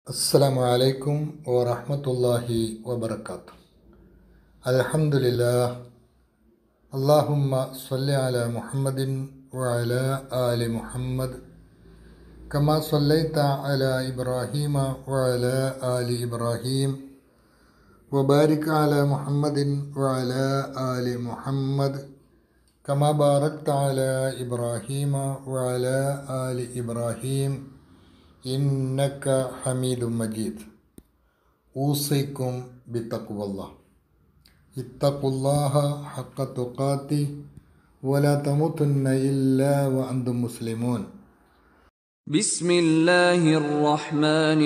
السلام عليكم ورحمة الله وبركاته الحمد لله اللهم صل على محمد وعلى آل محمد كما صليت على إبراهيم وعلى آل إبراهيم وبارك على محمد وعلى آل محمد كما باركت على إبراهيم وعلى آل إبراهيم إنك حميد مجيد أوصيكم بتقوى الله اتقوا الله حق تقاته ولا تموتن إلا وأنتم مسلمون بسم الله الرحمن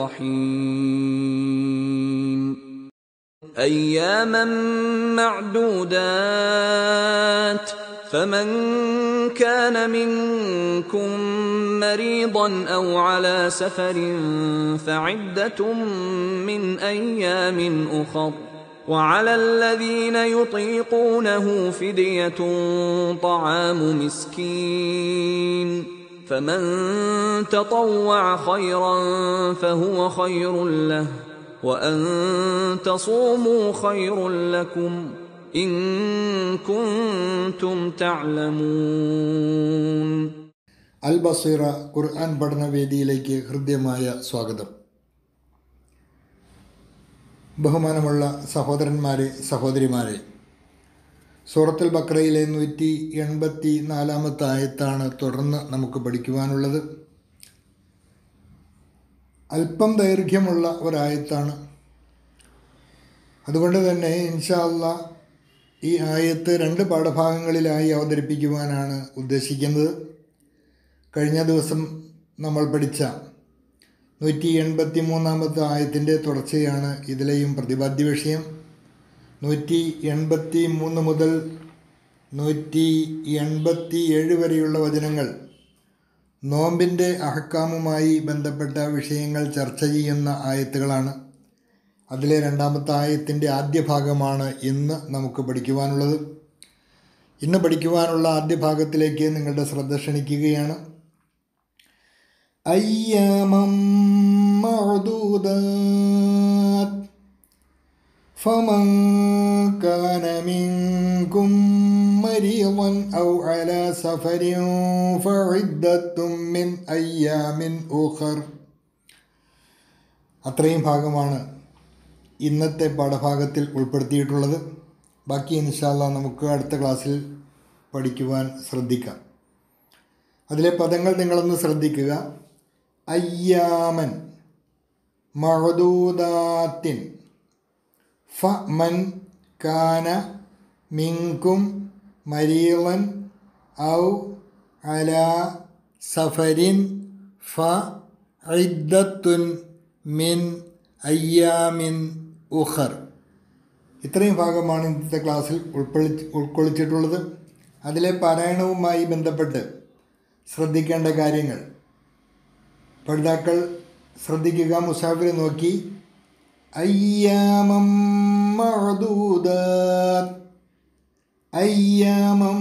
الرحيم اياما معدودات فمن كان منكم مريضا او على سفر فعده من ايام اخر وعلى الذين يطيقونه فديه طعام مسكين فمن تطوع خيرا فهو خير له وان تصوموا خير لكم ان كنتم تعلمون അൽ ബസീറ ഖുർആൻ പഠന വേദിയിലേക്ക് ഹൃദ്യമായ സ്വാഗതം ബഹുമാനമുള്ള സഹോദരന്മാരെ സഹോദരിമാരെ സൂറത്തുൽ ബക്രയിലെ നൂറ്റി എൺപത്തി നാലാമത്തെ ആയത്താണ് തുടർന്ന് നമുക്ക് പഠിക്കുവാനുള്ളത് അല്പം ദൈർഘ്യമുള്ള ഒരായത്താണ് അതുകൊണ്ട് തന്നെ ഇൻഷാല്ല ഈ ആയത്ത് രണ്ട് പാഠഭാഗങ്ങളിലായി അവതരിപ്പിക്കുവാനാണ് ഉദ്ദേശിക്കുന്നത് കഴിഞ്ഞ ദിവസം നമ്മൾ പഠിച്ച നൂറ്റി എൺപത്തി മൂന്നാമത്തെ ആയത്തിൻ്റെ തുടർച്ചയാണ് ഇതിലെയും പ്രതിപാദ്യ വിഷയം നൂറ്റി എൺപത്തി മൂന്ന് മുതൽ നൂറ്റി എൺപത്തി ഏഴ് വരെയുള്ള വചനങ്ങൾ നോമ്പിൻ്റെ അഹക്കാമുമായി ബന്ധപ്പെട്ട വിഷയങ്ങൾ ചർച്ച ചെയ്യുന്ന ആയത്തുകളാണ് അതിലെ രണ്ടാമത്തെ ആയത്തിൻ്റെ ആദ്യ ഭാഗമാണ് ഇന്ന് നമുക്ക് പഠിക്കുവാനുള്ളത് ഇന്ന് പഠിക്കുവാനുള്ള ആദ്യ ഭാഗത്തിലേക്ക് നിങ്ങളുടെ ശ്രദ്ധ ക്ഷണിക്കുകയാണ് അയ്യാമം മഅദൂദാത്ത് فمن كان منكم مريضا أو على سفر فعدة من أيام أخر അത്രയും ഭാഗമാണ് ഇന്നത്തെ പാഠഭാഗത്തിൽ ഉൾപ്പെടുത്തിയിട്ടുള്ളത് ബാക്കി ഇൻഷാല്ല നമുക്ക് അടുത്ത ക്ലാസ്സിൽ പഠിക്കുവാൻ ശ്രദ്ധിക്കാം അതിലെ പദങ്ങൾ നിങ്ങളൊന്ന് ശ്രദ്ധിക്കുക അയ്യാമൻ മഴദൂദാത്തിൻ ഫ മൻ കാന മിങ്കും മരീളൻ ഔ അല സഫരിൻ ഫ ഇദ്ദത്തുൻ മിൻ അയ്യാമിൻ ഉഖർ ഇത്രയും ഭാഗമാണ് ഇന്നത്തെ ക്ലാസ്സിൽ ഉൾക്കൊള്ളി ഉൾക്കൊള്ളിച്ചിട്ടുള്ളത് അതിലെ പാരായണവുമായി ബന്ധപ്പെട്ട് ശ്രദ്ധിക്കേണ്ട കാര്യങ്ങൾ പഠിതാക്കൾ ശ്രദ്ധിക്കുക മുസാഫിർ നോക്കി അയ്യാമം മഅദൂദാത്ത് അയ്യാമം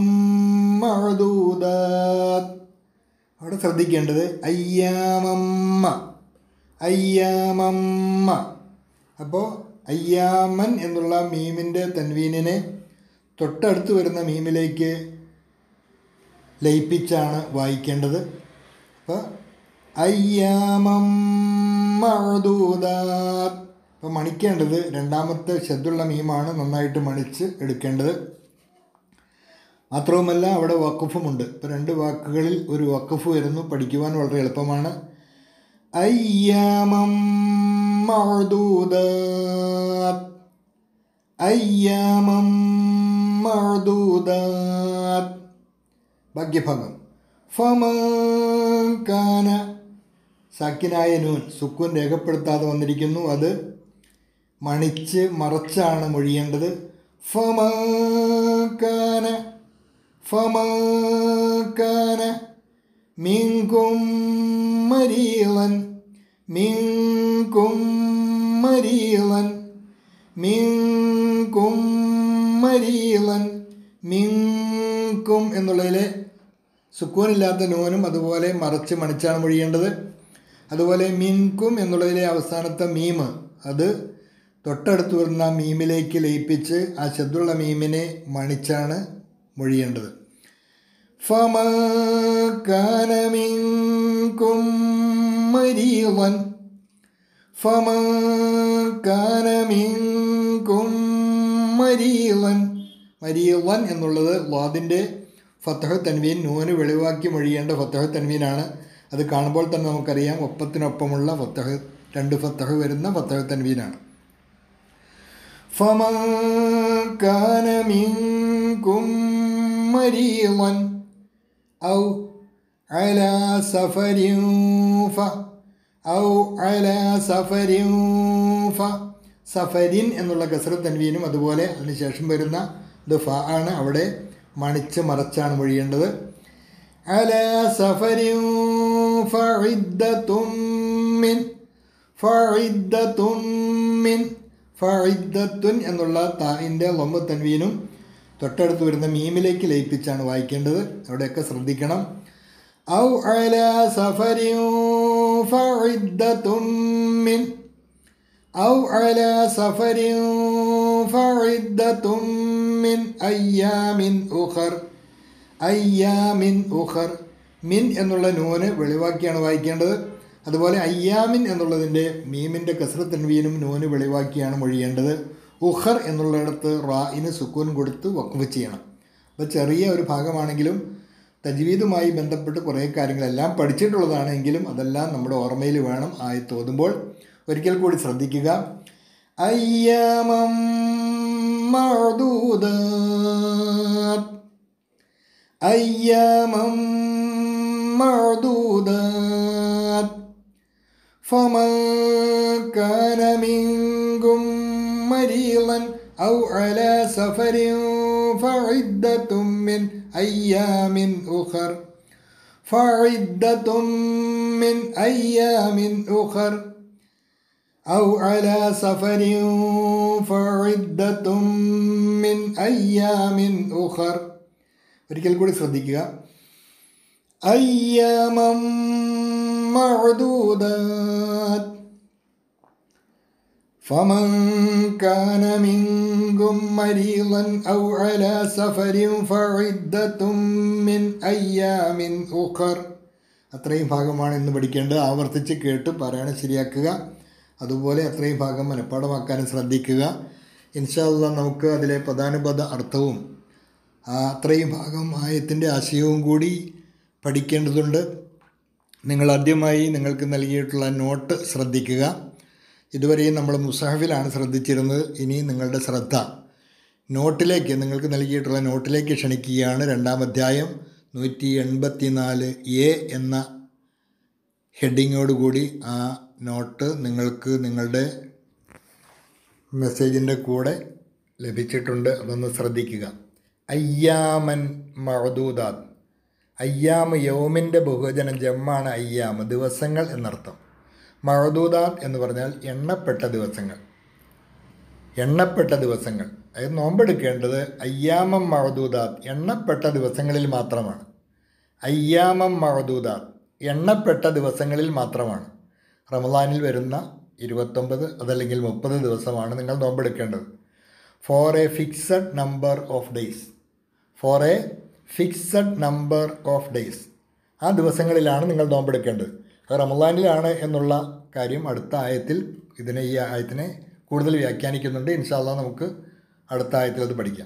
മഅദൂദാത്ത് അവിടെ ശ്രദ്ധിക്കേണ്ടത് അയ്യാമമ്മ അയ്യാമമ്മ അപ്പോൾ അയ്യാമൻ എന്നുള്ള മീമിൻ്റെ തൻവീനിനെ തൊട്ടടുത്ത് വരുന്ന മീമിലേക്ക് ലയിപ്പിച്ചാണ് വായിക്കേണ്ടത് അപ്പോൾ അയ്യാമം മഅദൂദാത്ത് അപ്പോൾ മണിക്കേണ്ടത് രണ്ടാമത്തെ ശബ്ദുള്ള മീമാണ് നന്നായിട്ട് മണിച്ച് എടുക്കേണ്ടത് മാത്രവുമല്ല അവിടെ വക്കുഫുമുണ്ട് ഇപ്പോൾ രണ്ട് വാക്കുകളിൽ ഒരു വക്കുഫ് വരുന്നു പഠിക്കുവാൻ വളരെ എളുപ്പമാണ് അയ്യാമം മഅദൂദാത്ത് അയ്യാമം മഅദൂദാത്ത് ഭാഗ്യഭാഗം ഫമകാന സാക്കിനായ നൂൻ സുക്കൂൻ രേഖപ്പെടുത്താതെ വന്നിരിക്കുന്നു അത് മണിച്ച് മറച്ചാണ് മൊഴിയേണ്ടത് ഫമകാന ഫമകാന മിങ്കും മരീളൻ മിങ്കും മരീളൻ മിങ്കും മരീളൻ മിങ്കും എന്നുള്ളതിലെ സുക്കൂനില്ലാത്ത നൂനും അതുപോലെ മറച്ച് മണിച്ചാണ് മൊഴിയേണ്ടത് അതുപോലെ മിൻകും എന്നുള്ളതിലെ അവസാനത്തെ മീമ് അത് തൊട്ടടുത്ത് വരുന്ന മീമിലേക്ക് ലയിപ്പിച്ച് ആ ശബ്ദമുള്ള മീമിനെ മണിച്ചാണ് മൊഴിയേണ്ടത് فمن كان منكم مريضا فمن كان منكم مريضا മരീവൻ എന്നുള്ളത് വാദിൻ്റെ ഫത്തഹ തൻവീൻ നൂന് വെളിവാക്കി മൊഴിയേണ്ട ഫത്തഹ തൻവീനാണ് അത് കാണുമ്പോൾ തന്നെ നമുക്കറിയാം ഒപ്പത്തിനൊപ്പമുള്ള ഫത്തഹ് രണ്ട് ഫത്തഹ് വരുന്ന ഫത്തഹ തൻവീനാണ് فمن كان منكم مريضا أو على سفر ف أو على سفر ف സഫരിൻ എന്നുള്ള കസറ തൻവീനും അതുപോലെ അതിനുശേഷം വരുന്ന ഇത് ഫ ആണ് അവിടെ മണിച്ച് മറച്ചാണ് മൊഴിയേണ്ടത് അല സഫരിൻ ഫഇദ്ദത്തും മിൻ ഫഇദ്ദത്തും മിൻ ഫഇദ്ദത്തുൻ എന്നുള്ള തായിൻ്റെ ലൊമ്പ് തൻവീനും തൊട്ടടുത്ത് വരുന്ന മീമിലേക്ക് ലയിപ്പിച്ചാണ് വായിക്കേണ്ടത് അവിടെയൊക്കെ ശ്രദ്ധിക്കണം ഔ അല സഫരിൻ ഫഇദ്ദത്തും മിൻ ഔ അല സഫരിൻ ഫഇദ്ദത്തും മിൻ അയ്യാമിൻ ഉഖർ അയ്യാമിൻ ഉഖർ മിൻ എന്നുള്ള നൂന് വെളിവാക്കിയാണ് വായിക്കേണ്ടത് അതുപോലെ അയ്യാമിൻ എന്നുള്ളതിൻ്റെ മീമിൻ്റെ കസറത്തൻവീനും നൂന് വെളിവാക്കിയാണ് മൊഴിയേണ്ടത് ഉഖർ എന്നുള്ളിടത്ത് റായിന് സുക്കൂൻ കൊടുത്ത് വക്കുവ് ചെയ്യണം അപ്പോൾ ചെറിയ ഒരു ഭാഗമാണെങ്കിലും തജ്വീദുമായി ബന്ധപ്പെട്ട് കുറേ കാര്യങ്ങളെല്ലാം പഠിച്ചിട്ടുള്ളതാണ് എങ്കിലും അതെല്ലാം നമ്മുടെ ഓർമ്മയിൽ വേണം ആയി തോന്നുമ്പോൾ ഒരിക്കൽ കൂടി ശ്രദ്ധിക്കുക അയ്യാമം മഅദൂദാത്ത് അയ്യാമം മഅദൂദാത്ത് فمن كان منكم مريضا أو على سفر فعدة من أيام أخر فعدة من أيام أخر أو على سفر فعدة من أيام أخر ഒരിക്കൽ കൂടി ശ്രദ്ധിക്കുക أياما معدودات فمن كان منكم مريضا أو على سفر فعدة من أيام أخر അത്രയും ഭാഗമാണ് ഇന്ന് പഠിക്കേണ്ടത് ആവർത്തിച്ച് കേട്ട് പാരായണം ശരിയാക്കുക അതുപോലെ അത്രയും ഭാഗം മനഃപ്പാടമാക്കാനും ശ്രദ്ധിക്കുക ഇൻഷാല്ല നമുക്ക് അതിലെ പദാനുപദ അർത്ഥവും ആ അത്രയും ഭാഗം ആയത്തിൻ്റെ ആശയവും കൂടി പഠിക്കേണ്ടതുണ്ട് നിങ്ങൾ ആദ്യമായി നിങ്ങൾക്ക് നൽകിയിട്ടുള്ള നോട്ട് ശ്രദ്ധിക്കുക ഇതുവരെയും നമ്മൾ മുസാഹിഫിലാണ് ശ്രദ്ധിച്ചിരുന്നത് ഇനി നിങ്ങളുടെ ശ്രദ്ധ നോട്ടിലേക്ക് നിങ്ങൾക്ക് നൽകിയിട്ടുള്ള നോട്ടിലേക്ക് ക്ഷണിക്കുകയാണ് രണ്ടാം അധ്യായം നൂറ്റി എൺപത്തി നാല് എ എന്ന ഹെഡിങ്ങോടുകൂടി ആ നോട്ട് നിങ്ങൾക്ക് നിങ്ങളുടെ മെസ്സേജിൻ്റെ കൂടെ ലഭിച്ചിട്ടുണ്ട് അതൊന്ന് ശ്രദ്ധിക്കുക അയ്യാമൻ മഅദൂദാത്ത് അയ്യാമ് യൗമിൻ്റെ ബഹുവചനം ജമ്മാണ് അയ്യാമ് ദിവസങ്ങൾ എന്നർത്ഥം മഴദൂദാത്ത് എന്ന് പറഞ്ഞാൽ എണ്ണപ്പെട്ട ദിവസങ്ങൾ എണ്ണപ്പെട്ട ദിവസങ്ങൾ അതായത് നോമ്പെടുക്കേണ്ടത് അയ്യാമം മഴദൂദാത്ത് എണ്ണപ്പെട്ട ദിവസങ്ങളിൽ മാത്രമാണ് അയ്യാമം മഴദൂദാത്ത് എണ്ണപ്പെട്ട ദിവസങ്ങളിൽ മാത്രമാണ് റമദാനിൽ വരുന്ന ഇരുപത്തൊമ്പത് അതല്ലെങ്കിൽ മുപ്പത് ദിവസമാണ് നിങ്ങൾ നോമ്പെടുക്കേണ്ടത് for a fixed number of days for a fixed number of days ആ ദിവസങ്ങളിലാണ് നിങ്ങൾ നോമ്പെടുക്കേണ്ടത് അത് റമദാനിലാണ് എന്നുള്ള കാര്യം അടുത്ത ആയത്തിൽ ഇതിനെ ഈ ആയത്തിനെ കൂടുതൽ വ്യാഖ്യാനിക്കുന്നുണ്ട് ഇൻഷാല്ല നമുക്ക് അടുത്ത ആയത്തിൽ അത് പഠിക്കാം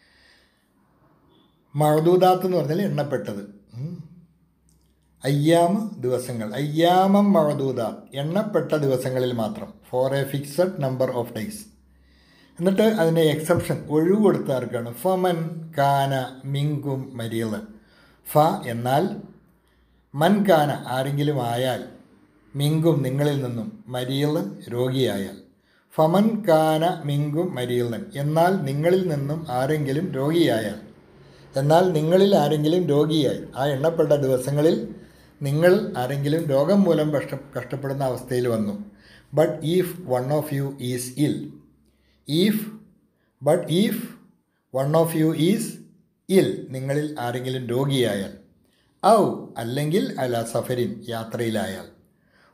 മഴദൂദാത്ത് എന്ന് പറഞ്ഞാൽ എണ്ണപ്പെട്ടത് ഉം. അയ്യാമ് ദിവസങ്ങൾ അയ്യാമം മഴദൂദാത്ത് എണ്ണപ്പെട്ട ദിവസങ്ങളിൽ മാത്രം for a fixed number of days എന്നിട്ട് അതിൻ്റെ എക്സെപ്ഷൻ ഒഴിവ് കൊടുത്ത ആർക്കാണ് ഫമൻ കാന മിങ്കും മരിയലൻ ഫ എന്നാൽ മൻ കാന ആരെങ്കിലും ആയാൽ മിങ്കും നിങ്ങളിൽ നിന്നും മരിയലൻ രോഗിയായാൽ ഫമൻ കാന മിങ്കും മരിയലൻ എന്നാൽ നിങ്ങളിൽ നിന്നും ആരെങ്കിലും രോഗിയായാൽ എന്നാൽ നിങ്ങളിൽ ആരെങ്കിലും രോഗിയായി ആ എണ്ണപ്പെട്ട ദിവസങ്ങളിൽ നിങ്ങൾ ആരെങ്കിലും രോഗം മൂലം കഷ്ട കഷ്ടപ്പെടുന്ന അവസ്ഥയിൽ വന്നു but if one of you is ill if but if one of you is ill നിങ്ങളിൽ ആരെങ്കിലും രോഗിയായാൽ ഔ അല്ലെങ്കിൽ അല സഫരിൻ യാത്രയിലായാൽ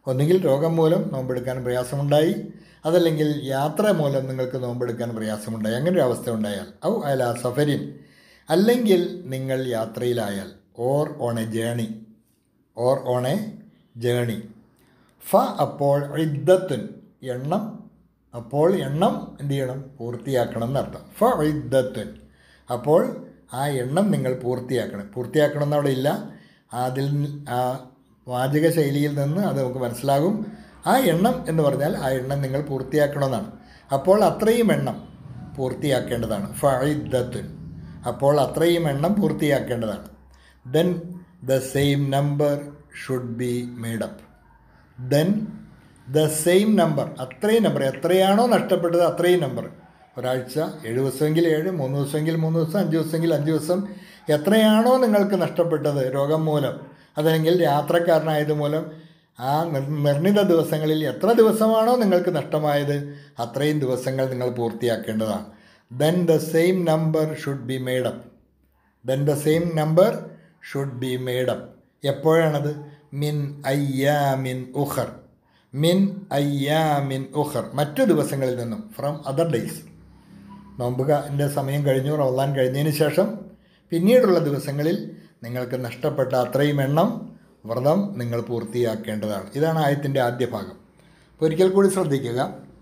ഒന്നുകിൽ രോഗം മൂലം നോമ്പെടുക്കാൻ പ്രയാസമുണ്ടായി അതല്ലെങ്കിൽ യാത്ര മൂലം നിങ്ങൾക്ക് നോമ്പെടുക്കാൻ പ്രയാസമുണ്ടായി അങ്ങനെ ഒരു അവസ്ഥ ഉണ്ടായാൽ ഔ അല സഫരിൻ അല്ലെങ്കിൽ നിങ്ങൾ യാത്രയിലായാൽ or on a journey or on a journey ഫ അപ്പോൾ ഇദ്ദത്തുൻ എണ്ണം അപ്പോൾ എണ്ണം എന്ത് ചെയ്യണം പൂർത്തിയാക്കണം എന്നർത്ഥം ഫ ഇദ്ദത്തുൻ അപ്പോൾ ആ എണ്ണം നിങ്ങൾ പൂർത്തിയാക്കണം പൂർത്തിയാക്കണം എന്നവിടെ ഇല്ല അതിൽ നി- ആ വാചക ശൈലിയിൽ നിന്ന് അത് നമുക്ക് മനസ്സിലാകും ആ എണ്ണം എന്ന് പറഞ്ഞാൽ ആ എണ്ണം നിങ്ങൾ പൂർത്തിയാക്കണമെന്നാണ് അപ്പോൾ അത്രയും എണ്ണം പൂർത്തിയാക്കേണ്ടതാണ് ഫഇദ്ദത്തുൻ അപ്പോൾ അത്രയും എണ്ണം പൂർത്തിയാക്കേണ്ടതാണ് then the same number should be made up then the same number അത്രയും നമ്പർ എത്രയാണോ നഷ്ടപ്പെട്ടത് അത്രയും നമ്പർ ഒരാഴ്ച ഏഴ് ദിവസമെങ്കിൽ ഏഴ് മൂന്ന് ദിവസമെങ്കിൽ മൂന്ന് ദിവസം അഞ്ച് ദിവസമെങ്കിൽ അഞ്ച് ദിവസം എത്രയാണോ നിങ്ങൾക്ക് നഷ്ടപ്പെട്ടത് രോഗം മൂലം അതല്ലെങ്കിൽ യാത്രക്കാരനായത് മൂലം ആ നിർ- നിർണിത ദിവസങ്ങളിൽ എത്ര ദിവസമാണോ നിങ്ങൾക്ക് നഷ്ടമായത് അത്രയും ദിവസങ്ങൾ നിങ്ങൾ പൂർത്തിയാക്കേണ്ടതാണ് then the same number should be made up then the same number should be made up എപ്പോഴാണത് മിൻ അയ്യാമിൻ ഉഖർ മിൻ അയ്യാമിൻ ഉഖർ മറ്റു ദിവസങ്ങളിൽ നിന്നും ഫ്രം അതർ ഡേയ്സ് നോമ്പുകൻ്റെ സമയം കഴിഞ്ഞു റമദാൻ കഴിഞ്ഞതിന് ശേഷം പിന്നീടുള്ള ദിവസങ്ങളിൽ നിങ്ങൾക്ക് നഷ്ടപ്പെട്ട അത്രയും എണ്ണം വ്രതം നിങ്ങൾ പൂർത്തിയാക്കേണ്ടതാണ് ഇതാണ് ആയത്തിൻ്റെ ആദ്യ ഭാഗം അപ്പോൾ ഒരിക്കൽ കൂടി ശ്രദ്ധിക്കുക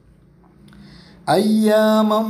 അയ്യാമം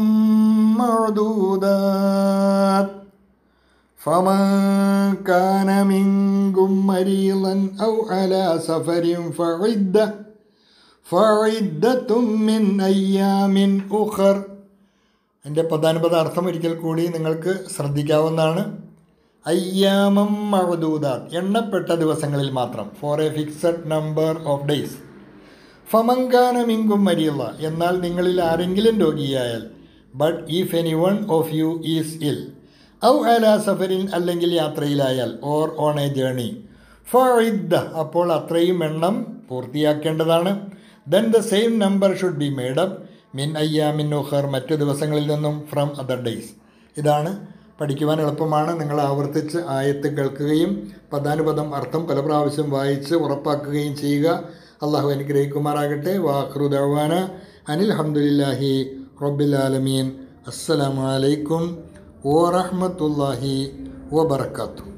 മഅദൂദാത്ത് فمن كان منكم مريضا أو على سفر فعدة فعدة من أيام أخر എൻ്റെ പ്രധാനപ്പെട്ട അർത്ഥം ഒരിക്കൽ കൂടി നിങ്ങൾക്ക് ശ്രദ്ധിക്കാവുന്നതാണ് അയ്യാമം മഴദൂദാത്ത് എണ്ണപ്പെട്ട ദിവസങ്ങളിൽ മാത്രം for a fixed number of days ഫമങ്കാന മിങ്കും മരിയുള്ള എന്നാൽ നിങ്ങളിൽ ആരെങ്കിലും രോഗിയായാൽ but if any one of you is ill ഔ അല സഫരിൻ അല്ലെങ്കിൽ യാത്രയിലായാൽ ഓർ ഓൺ എ ജേണി ഫഇദ്ദ അപ്പോൾ അത്രയും എണ്ണം പൂർത്തിയാക്കേണ്ടതാണ് then the same number should be made up മിൻ അയ്യാമിൻ ഉഖർ മറ്റു ദിവസങ്ങളിൽ നിന്നും ഫ്രം അതർ ഡേയ്സ് ഇതാണ് പഠിക്കുവാൻ എളുപ്പമാണ് നിങ്ങൾ ആവർത്തിച്ച് ആയത്ത് കേൾക്കുകയും പദാനുപദം അർത്ഥം പല പ്രാവശ്യം വായിച്ച് ഉറപ്പാക്കുകയും ചെയ്യുക അള്ളാഹു അനുഗ്രഹിക്കുമാറാകട്ടെ വാഹ്റു ദവാന അനിൽ ഹംദുലില്ലാഹി റബ്ബിൽ ആലമീൻ അസ്സലാമു അലൈക്കും വറഹ്മത്തുള്ളാഹി വബർക്കാത്തു